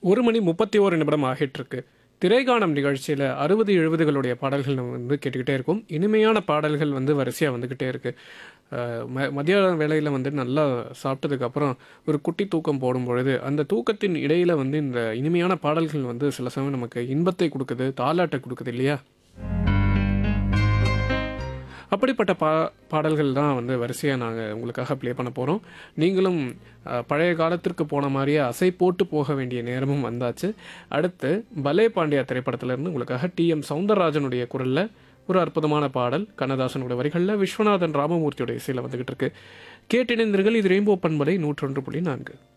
ஒரு மணி முப்பத்தி ஓரு நிமிடம் ஆகிட்டு இருக்கு திரைகாணம் நிகழ்ச்சியில் அறுபது எழுபதுகளுடைய பாடல்கள் நம்ம வந்து கேட்டுக்கிட்டே இருக்கும் இனிமையான பாடல்கள் வந்து வரிசையாக வந்துக்கிட்டே இருக்கு அஹ் ம மதியான வேளையில் வந்து நல்லா சாப்பிட்டதுக்கப்புறம் ஒரு குட்டி தூக்கம் போடும் பொழுது அந்த தூக்கத்தின் இடையில் வந்து இந்த இனிமையான பாடல்கள் வந்து சில சமயம் நமக்கு இன்பத்தை கொடுக்குது தாலாட்டை கொடுக்குது இல்லையா அப்படிப்பட்ட பா பாடல்கள் தான் வந்து வரிசையாக நாங்கள் உங்களுக்காக ப்ளே பண்ண போகிறோம் நீங்களும் அஹ், பழைய காலத்திற்கு போன மாதிரியே அசை போட்டு போக வேண்டிய நேரமும் வந்தாச்சு அடுத்து பலே பாண்டியா திரைப்படத்திலிருந்து உங்களுக்காக டி எம் சவுந்தரராஜனுடைய குரலில் ஒரு அற்புதமான பாடல் கண்ணதாசனுடைய வரிகளில் விஸ்வநாதன் ராமமூர்த்தியோட இசையில் வந்துகிட்டு இருக்கு கேட்டிணைந்தீர்கள் இது ரெயின்போ பண்பலை நூற்றொன்று புள்ளி நான்கு